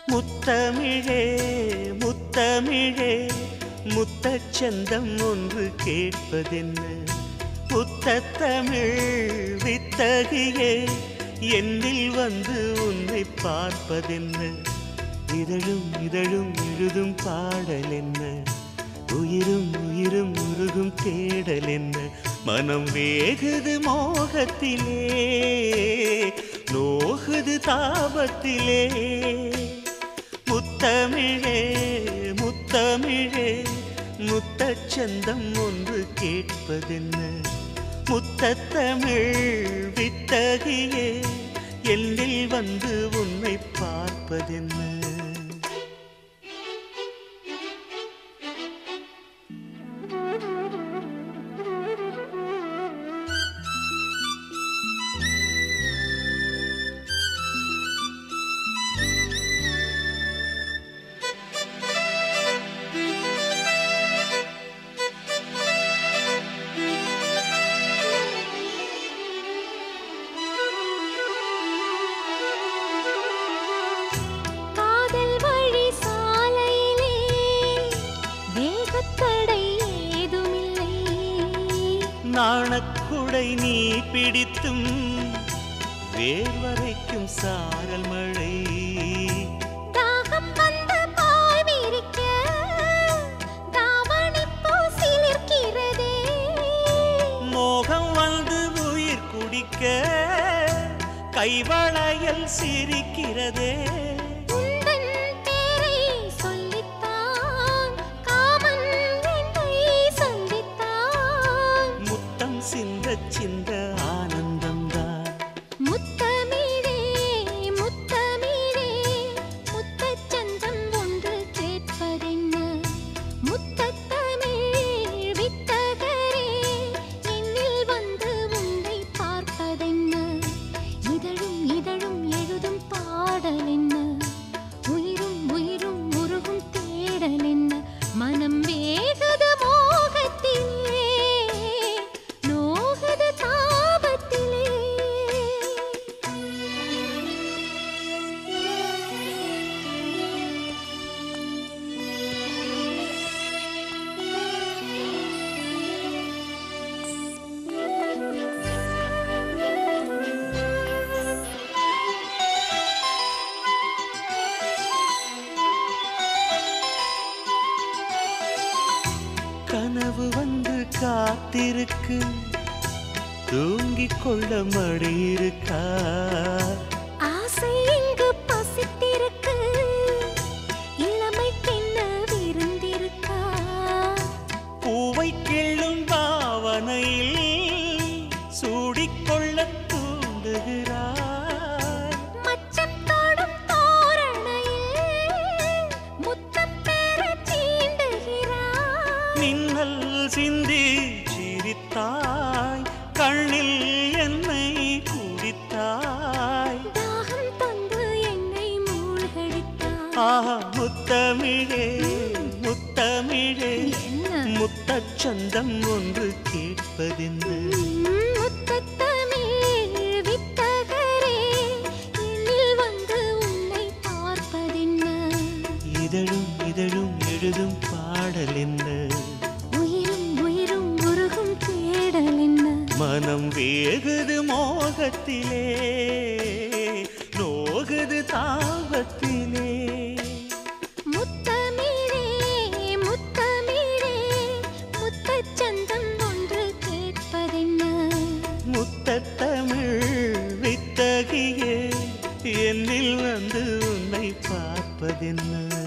முத்தமிழே முத்தமிழே முத்தச்சந்தம் ஒன்று கேட்பதென்ன முத்தத்தமிழ் வித்தகியே என்னில் வந்து உன்னை பார்ப்பதென்ன இதழும் இதழும் எழுதும் பாடல் என்ன உயிரும் உயிரும் உருகும் தேடல் என்ன மனம் வேகுது மோகத்திலே நோகுது தாபத்திலே முத்தமிழே முத்தமிழே முத்தச்சந்தம் ஒன்று கேட்பதென்ன முத்தத்தமிழ் வித்தகியே எல்லில் வந்து உன்னை பார்ப்பதென்ன காதல் வழி சாலையிலே வேகத்தடை ஏதுமில்லை நாணக்குடை நீ பிடித்தும் வேர்வரைக்கும் சாரல் மழை தாகம் வந்து பாய் விரிக்க தாவணிப்பூ சிலிர்க்கிறதே மோகம் வந்து உயிர் குடிக்க கைவளையல் சிரிக்கிறதே உந்தன் பேரை சொல்லித்தான் காமன் என்னை சந்தித்தான் முத்தம் சிந்த சிந்த ஆனந்தம்தான் முத்தமிழே முத்தமிழே முத்தச்சந்தம் ஒன்று கேட்பதென்ன முத்தத்தமிழ் வித்தகரே என்னில் வந்து உன்னை பார்ப்பதென்ன இதழும் இதழும் எழுதும் பாடல் என்ன உயிரும் உயிரும் உருகும் தேடல் என்ன மனம் வேகுது மோகத்திலே நோகுது தாபத்திலே கனவு வந்து காத்திருக்கு தூங்கிக் கொள்ள மடி இருக்கா ஆசை இங்கு பசித்திருக்கு இளமைக்கென்ன விருந்திருக்கா பூவை கிள்ளும் பாவனையில் சூடிக்கொள்ள தூண்டுகிறார் மச்சம் தோடும் தோரணையில் முத்தம் பெற சீண்டுகிறாய் மின்னல் சிந்தி சிரித்தாய் கண்ணில் என்னை குடித்தாய் தாகம் தந்து என்னை மூழ்கடித்தாய் ஆஹா முத்தமிழே முத்தமிழே என்ன முத்தச்சந்தம் ஒன்று கேட்பதென்று முத்தத்தமிழ் வித்தகரே என்னில் வந்து உன்னை பார்ப்பதென்ன இதழும் இதழும் எழுதும் பாடல் என்ன உயிரும் உயிரும் உருகும் தேடல் என்ன மனம் வேகுது மோகத்திலே நோகுது தாபத்திலே முத்தமிழே முத்தமிழே முத்தச்சந்தம் ஒன்று கேட்பதென்ன முத்தத்தமிழ் வித்தகியே என்னில் வந்து உன்னை பார்ப்பதென்ன